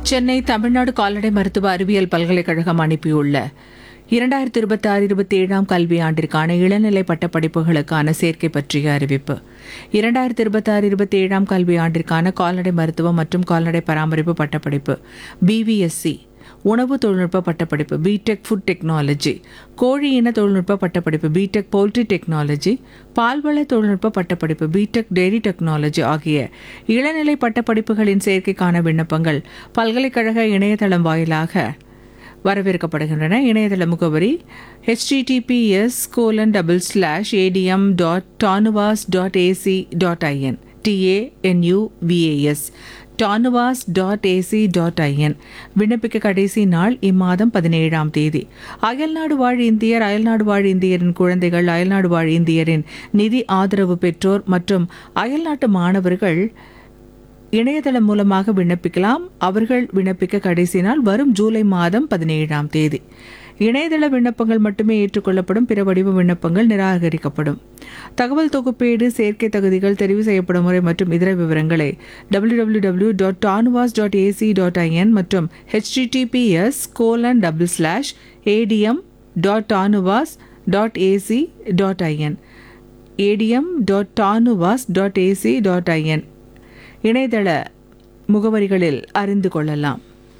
சென்னை தமிழ்நாடு கால்நடை மருத்துவ அறிவியல் பல்கலைக்கழகம் அனுப்பியுள்ள இரண்டாயிரத்தி இருபத்தி ஆறு இருபத்தி ஏழாம் கல்வியாண்டிற்கான இளநிலை பட்டப்படிப்புகளுக்கான சேர்க்கை பற்றிய அறிவிப்பு இரண்டாயிரத்தி இருபத்தி ஆறு இருபத்தி ஏழாம் கல்வியாண்டிற்கான கால்நடை மருத்துவம் மற்றும் கால்நடை பராமரிப்பு பட்டப்படிப்பு பிவிஎஸ்சி உணவு தொழில்நுட்ப பட்டப்படிப்பு பிடெக் ஃபுட் டெக்னாலஜி கோழி இன தொழில்நுட்ப பட்டப்படிப்பு பிடெக் போல்ட்ரி டெக்னாலஜி பால்வள தொழில்நுட்ப பட்டப்படிப்பு பிடெக் டெய்ரி டெக்னாலஜி ஆகிய இளநிலை பட்டப்படிப்புகளின் சேர்க்கைக்கான விண்ணப்பங்கள் பல்கலைக்கழக இணையதளம் வாயிலாக வரவேற்கப்படுகின்றன இணையதள முகவரி HTTPS colon double slash ATM dot TANUVAS dot AC dot IN TANUVAS TANUVAS dot AC dot IN விண்ணப்பிக்க கடைசி நாள் இம்மாதம் பதினேழாம் தேதி அயல்நாடு வாழ் இந்தியர் அயல்நாடு வாழ் இந்தியரின் குழந்தைகள் அயல்நாடு வாழ் இந்தியரின் நிதி ஆதரவு பெற்றோர் மற்றும் அயல்நாட்டு மாணவர்கள் இணையதளம் மூலமாக விண்ணப்பிக்கலாம் அவர்கள் விண்ணப்பிக்க கடைசி நாள் வரும் ஜூலை மாதம் பதினேழாம் தேதி இணையதள விண்ணப்பங்கள் மட்டுமே ஏற்றுக்கொள்ளப்படும் பிற வடிவ விண்ணப்பங்கள் நிராகரிக்கப்படும் தகவல் தொகுப்பீடு சேர்க்கை தகுதிகள் தெரிவு செய்யப்படும் முறை மற்றும் இதர விவரங்களை W W W dot TANUVAS dot AC dot IN மற்றும் HTTPS colon double slash ATM dot TANUVAS dot AC dot IN ATM dot TANUVAS dot AC dot IN இணையதள முகவரிகளில் அறிந்து கொள்ளலாம்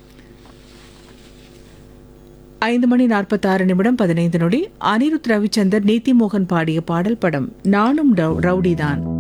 ஐந்து மணி நாற்பத்தாறு நிமிடம் பதினைந்து நொடி அனிருத் ரவிச்சந்தர் நீதி மோகன் பாடிய பாடல் படம் நானும் ரவு- ரவுடிதான்